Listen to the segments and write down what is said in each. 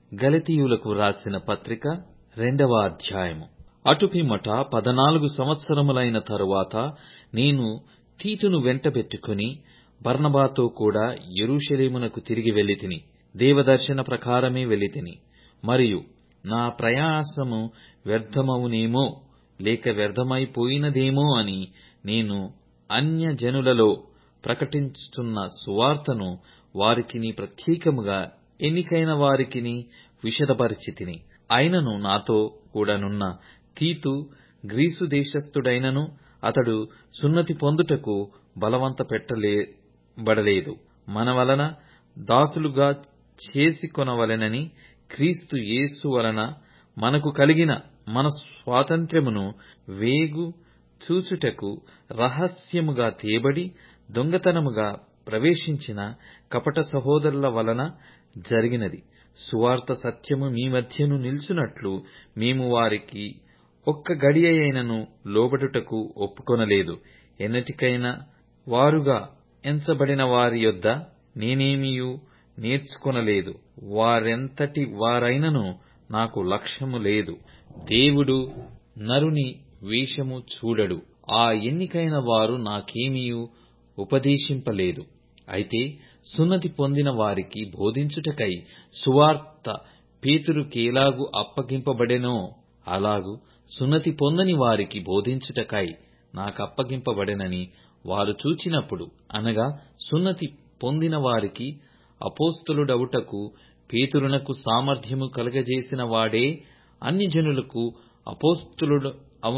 గలతీయులకు వ్రాసిన పత్రిక రెండవ అధ్యాయము అటుపిమ్మట పదనాలుగు సంవత్సరములైన తరువాత నేను తీతును వెంటబెట్టుకుని బర్నబాతో కూడా యెరూషలేమునకు తిరిగి వెళ్ళితిని దేవదర్శన ప్రకారమే వెళ్ళితిని మరియు నా ప్రయాసము వ్యర్థమవునేమో లేక వ్యర్థమైపోయినదేమో అని నేను అన్యజనులలో ప్రకటించుచున్న సువార్తను వారికిని ప్రత్యేకముగా ఎన్నికైన వారికిని విశదపరచితిని అయినను నాతో కూడానున్న తీతు గ్రీసు దేశస్థుడైనను అతడు సున్నతి పొందుటకు బలవంత పెట్టబడలేదు మన వలన దాసులుగా చేసుకొనవలెనని క్రీస్తు యేసు వలన మనకు కలిగిన మన స్వాతంత్ర్యమును వేగు చూచుటకు రహస్యముగా తేబడి దొంగతనముగా ప్రవేశించిన కపట సహోదరుల వలన జరిగినది సువార్త సత్యము మీ మధ్యను నిలుచున్నట్లు మేము వారికి ఒక్క గడియయైనను లోబడుటకు ఒప్పుకొనలేదు ఎన్నటికైనా వారుగా ఎంచబడిన వారి యొద్ద నేనేమియూ నేర్చుకొనలేదు వారెంతటి వారైనను నాకు లక్ష్యము లేదు దేవుడు నరుని వేషము చూడడు ఆ ఎన్నికైన వారు నాకేమియూ ఉపదేశింపలేదు అయితే సున్నతి పొందిన వారికి బోధించుటకై సువార్త పేతురుకేలాగు అప్పగింపబడెనో అలాగు సున్నతి పొందని వారికి బోధించుటకై నాకప్పగింపబడెనని వారు చూచినప్పుడు అనగా సున్నతి పొందిన వారికి అపోస్తలుడవుటకు పేతురునకు సామర్థ్యము కలుగజేసిన వాడే అన్యజనులకు అపోస్తలుడు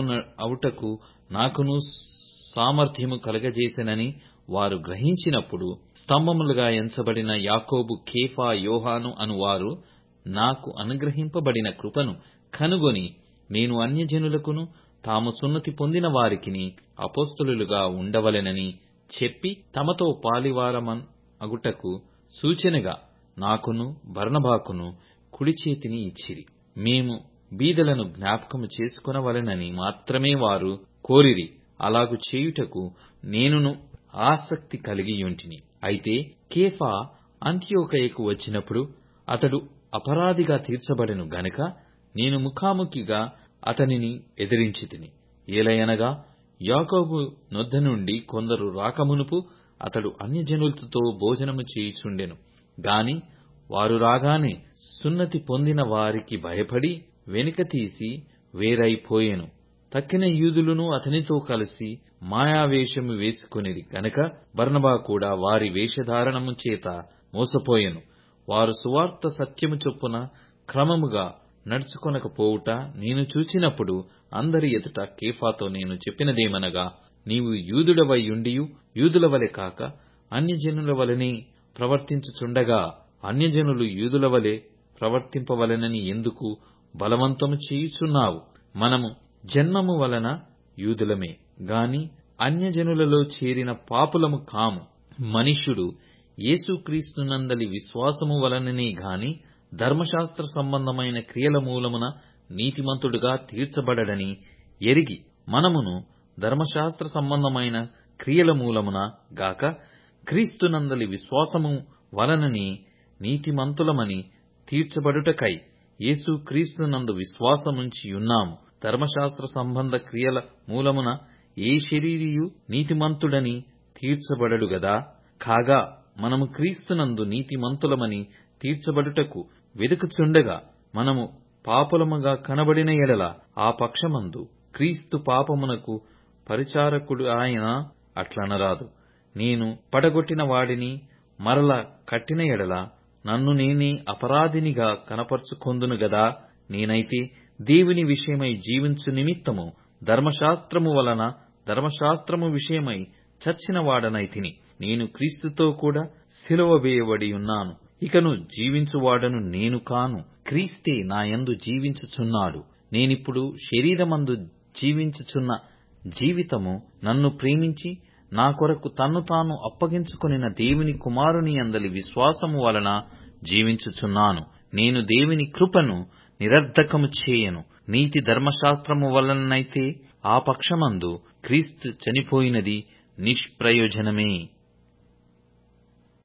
అవుటకు నాకును సామర్థ్యము కలుగజేసెనని వారు గ్రహించినప్పుడు స్తంభములుగా ఎంచబడిన యాకోబు కేఫా యోహాను అనువారు నాకు అనుగ్రహింపబడిన కృపను కనుగొని నేను అన్యజనులకును తాము సున్నతి పొందిన వారికిని అపోస్తలులుగా ఉండవలెనని చెప్పి తమతో పాలివారమగుటకు సూచనగా నాకును బర్నబాకును కుడి చేతిని ఇచ్చిరి మేము బీదలను జ్ఞాపకము చేసుకొనవలెనని మాత్రమే వారు కోరిరి అలాగు చేయుటకు నేనును ఆసక్తి కలిగియుంటిని అయితే కేఫా అంత్యోకయకు వచ్చినప్పుడు అతడు అపరాధిగా తీర్చబడెను గనుక నేను ముఖాముఖిగా అతనిని ఎదిరించితిని ఏలయనగా యాకోబు నొద్ద నుండి కొందరు రాకమునుపు అతడు అన్యజనులతో భోజనము చేయుచుండెను గాని వారు రాగానే సున్నతి పొందిన వారికి భయపడి వెనుక తీసి వేరైపోయెను తక్కిన యూదులను అతనితో కలిసి మాయావేషము వేసుకొనిరి గనక బర్నబా కూడా వారి వేషధారణము చేత మోసపోయెను వారు సువార్త సత్యము చొప్పున క్రమముగా నడుచుకొనకపోవుట నేను చూచినప్పుడు అందరి ఎదుట కేఫాతో నేను చెప్పినదేమనగా నీవు యూదుడవైయుండియు యూదుల వలె కాక అన్యజనుల వలనే ప్రవర్తించుచుండగా అన్యజనులు యూదుల వలె ప్రవర్తింపవలెనని ఎందుకు బలవంతము చేయుచున్నావు మనము జన్మము వలన యూదులమే గాని అన్యజనులలో చేరిన పాపులము కాము మనుష్యుడు యేసుక్రీస్తునందలి విశ్వాసము వలననే గాని ధర్మశాస్త్ర సంబంధమైన క్రియల మూలమున నీతిమంతుడుగా తీర్చబడడని ఎరిగి మనమును ధర్మశాస్త్ర సంబంధమైన క్రియల మూలమున గాక క్రీస్తునందలి విశ్వాసము వలననే నీతిమంతులమని తీర్చబడుటకై యేసు క్రీస్తునందు విశ్వాసముంచియున్నాము ధర్మశాస్త్ర సంబంధ క్రియల మూలమున ఏ శరీరియు నీతిమంతుడని తీర్చబడడు గదా కాగా మనము క్రీస్తునందు నీతిమంతులమని తీర్చబడుటకు వెదుకుచుండగా మనము పాపులముగా కనబడిన ఎడల ఆ పక్షమందు క్రీస్తు పాపమునకు పరిచారకుడు ఆయన అట్లనరాదు నేను పడగొట్టిన వాడిని మరల కట్టిన ఎడల నన్ను నేనే అపరాధినిగా కనపరుచుకొందును గదా నేనైతే దేవుని విషయమై జీవించు నిమిత్తము ధర్మశాస్త్రము వలన ధర్మశాస్త్రము విషయమై చచ్చిన వాడనైతిని నేను క్రీస్తుతో కూడా సిలువ వేయబడి ఉన్నాను ఇకను జీవించువాడను నేను కాను క్రీస్తే నాయందు జీవించుచున్నాడు నేనిప్పుడు శరీరమందు జీవించుచున్న జీవితము నన్ను ప్రేమించి నా కొరకు తన్ను తాను అప్పగించుకొనిన దేవుని కుమారుని అందలి విశ్వాసము వలన జీవించుచున్నాను నేను దేవుని కృపను నిరర్ధకము చేయను నీతి ధర్మశాస్త్రము వలననైతే ఆ పక్షమందు క్రీస్తు చనిపోయినది నిష్ప్రయోజనమే